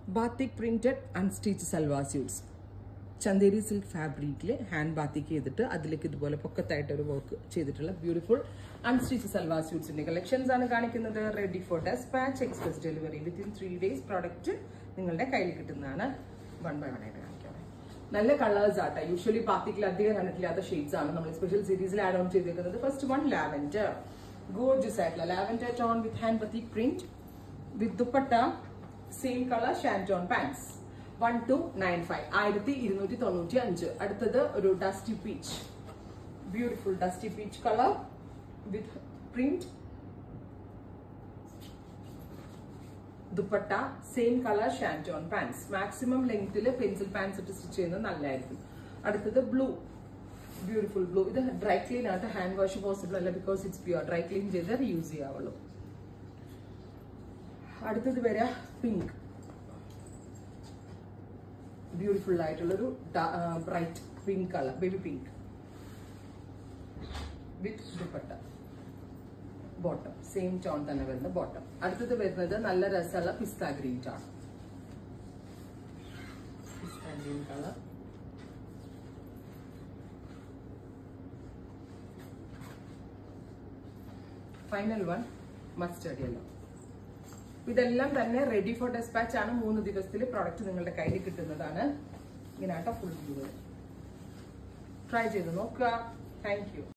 batik printed unstitch salwar suits Chanderi silk ഫാബ്രിക്കിൽ hand batik ചെയ്തിട്ട് അതിലേക്ക് ഇതുപോലെ പൊക്കത്തായിട്ട് ഒരു വർക്ക് ചെയ്തിട്ടുള്ള ബ്യൂട്ടിഫുൾ അൺസ്റ്റിച്ച് സൽവാർ സ്യൂട്ട്സിന്റെ കളക്ഷൻസ് ആണ് കാണിക്കുന്നത് ready for despatch express delivery within three days product നിങ്ങളുടെ കയ്യിൽ കിട്ടുന്നതാണ് വൺ ബൈ വൺ ആയിട്ട് കാണിക്കാം നല്ല കളേഴ്സ് ആട്ടെ യൂഷ്വലി ബാത്തിക്കിൽ അധികം കണ്ടിട്ടില്ലാത്ത ഷെയ്ഡ്സ് ആണ് നമ്മൾ സ്പെഷ്യൽ സീരീസിൽ ആഡ് ഓൺ ചെയ്തിരിക്കുന്നത് ഫസ്റ്റ് വൺ ലാവൻഡർ ഗോർജസ് ആയിട്ടുള്ള lavender tone with hand batik print with dupatta same colour shantoon pants one two nine five ആയിരത്തി ഇരുന്നൂറ്റി തൊണ്ണൂറ്റി അഞ്ച് അടുത്തത് ഒരു dusty peach beautiful dusty peach colour with print dupatta same colour shantoon pants maximum ലെങ്ത്തിൽ pencil pants ഇട്ട് stitch ചെയ്യുന്നത് നല്ലതായിരിക്കും അടുത്തത് ബ്ലൂ ബ്യൂട്ടിഫുൾ ബ്ലൂ ഇത് ഡ്രൈ ക്ലീൻ ആയിട്ട് ഹാൻഡ് വാഷ് പോസിബിൾ അല്ല because it's pure dry clean ചെയ്ത് യൂസ് ചെയ്യാവുള്ളൂ അടുത്തത് വരിക പിങ്ക് ബ്യൂട്ടിഫുൾ ആയിട്ടുള്ളൊരു bright pink colour baby pink with dupatta bottom same tone തന്നെ വരുന്ന ബോട്ടം അടുത്തത് വരുന്നത് നല്ല രസമുള്ള pista green tone pista green colour final one mustard yellow ഇതെല്ലാം തന്നെ റെഡി ഫോർ ഡെസ്പാച്ച് ആണ് മൂന്ന് ദിവസത്തിൽ പ്രോഡക്റ്റ് നിങ്ങളുടെ കയ്യിൽ കിട്ടുന്നതാണ് ഇങ്ങനെയാട്ടോ ഫുൾ വ്യൂ ട്രൈ ചെയ്ത് നോക്കുക താങ്ക് യു